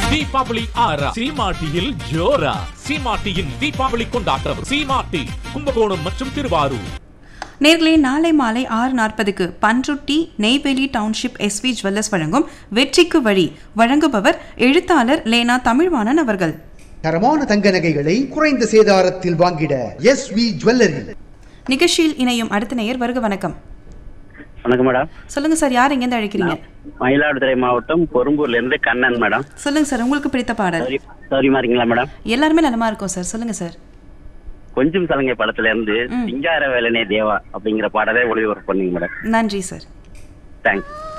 தீபாவளி ஆறா சீமாட்டியில் ஜோரா சீமாட்டியின் தீபாவளி கொண்டாட்டம் சீமாட்டி கும்பகோணம் மற்றும் திருவாரூர் நேர்களே நாளை மாலை ஆறு நாற்பதுக்கு Panruti Neyveli township SV jewellers வழங்கும் வெற்றிக்கு வழி வழங்குபவர் எழுத்தாளர் லேனா தமிழ்வாணன் அவர்கள் தரமான தங்க நகைகளை குறைந்த சேதாரத்தில் வாங்கிட எஸ் வி ஜுவல்லரி நிகழ்ச்சியில் இணையும் அடுத்த நேயர் வருக வணக்கம் வணக்கம் மேடம் சொல்லுங்க சார் யார் எங்கேருந்து அழைக்கிறீங்க மயிலாடுதுறை மாவட்டம் பொறும்பூர்ல இருந்து கண்ணன் மேடம் சொல்லுங்க சார் உங்களுக்கு பிடித்த பாடல் சரி சௌரியமா இருக்கீங்களா மேடம் எல்லாருமே நலமா இருக்கோம் சார் சொல்லுங்க சார் கொஞ்சம் சலங்கை படத்துல இருந்து சிங்கார வேலனே தேவா அப்படிங்கிற பாடலை ஒளிபரப்பு பண்ணீங்க மேடம் நன்றி சார் தேங்க்ஸ்